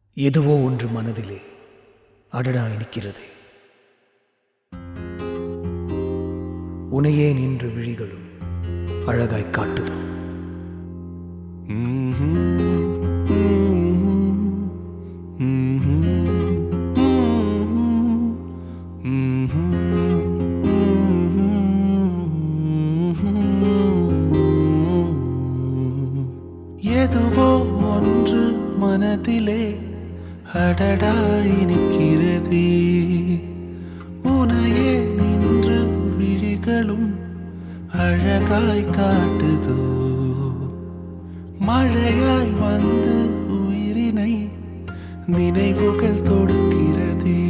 எதுவோ ஒன்று மனதிலே அடடா இனிக்கிறது உனையே நின்று விழிகளும் அழகாய் காட்டுதோ எதுவோ ஒன்று மனதிலே அடடாய் நிற்கிறதே உனையே நின்று விழிகளும் அழகாய் காட்டுதோ மழையாய் வந்து உயிரினை நினைவுகள் தொடுக்கிறதே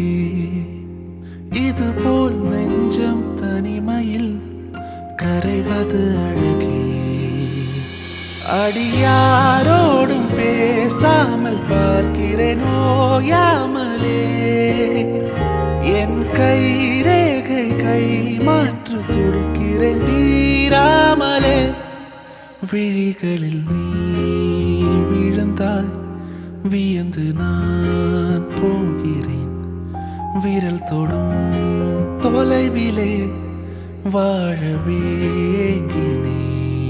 இதுபோல் நெஞ்சம் தனிமையில் கரைவது அழகே அடியாரோடும் பேசாமல் பார்க்கிறேன் ஓயாமலே என் கை ரேகை கை மாற்று துடிக்கிறேன் தீராமலே விழிகளில் நீ விழுந்தாய் வியந்து நான் போகிறேன் விரல் தொடும் தொலைவிலே வாழவே ஏங்கினேன்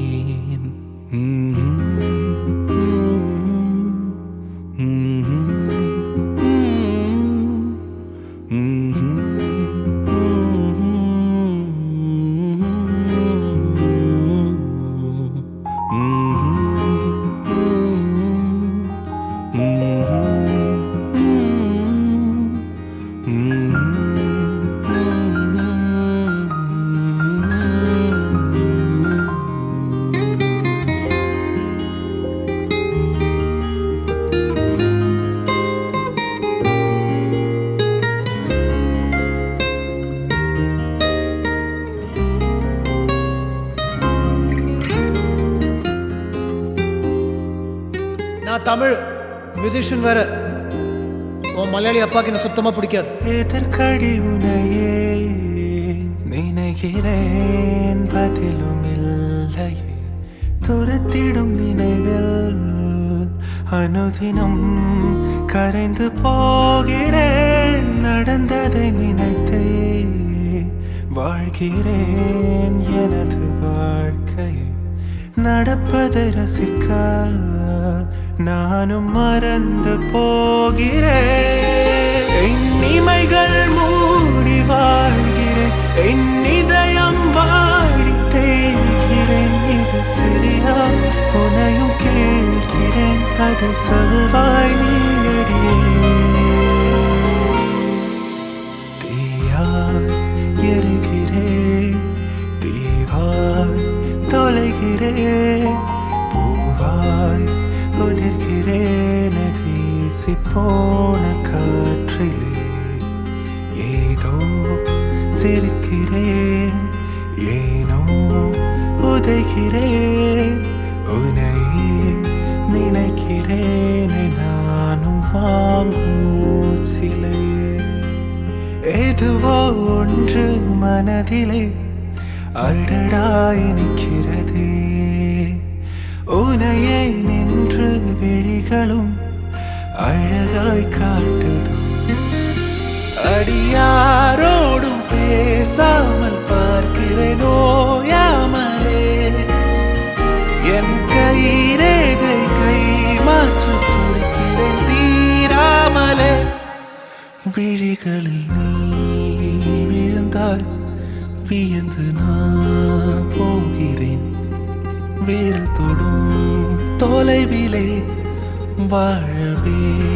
நான் தமிழ் மியூசிஷியன் வேற உன் மலையாளி அப்பாக்கு என்ன சுத்தமாக பிடிக்காது எதற்கடி உனையே நினைக்கிறேன் பதிலும் இல்லையே துரத்திடும் நினைவில் அனுதினம் கரைந்து போகிறேன் நடந்ததை நினைத்தே வாழ்கிறேன் எனது வாழ்க்கையை நடப்பதை ரசிக்க நானும் மறந்து போகிறேன் என் இமைகள் மூடி வாழ்கிறேன் என் இதயம் வாடி தேய்கிறேன் இது சரியா உனையும் கேட்கிறேன் அதை சொல்வாய் நீடியே தீயாய் எரிகிறேன் தீவாய் தொலைகிறேன் பூவாய் உதிர்கிறேன் வீசி போன காற்றிலே ஏதோ சிரிக்கிறேன் ஏனோ உதைகிறேன் உனையே நினைக்கிறேன் நானும் வாங்கும் மூச்சிலே எதுவோ ஒன்று மனதிலே அடடாய் நிற்கிறதே உனையே நின்று விழிகளும் அழகாய் காட்டுதோ அடியாரோடும் பேசாமல் பார்க்கிறேன் ஓயாமலே என் கை ரேகை கை மாற்று துடிக்கிறேன் தீராமலே விழிகளில் நீ விழுந்தாய் வியந்து நான் போகிறேன் விரல் தொடும் தொலைவிலே வாழவே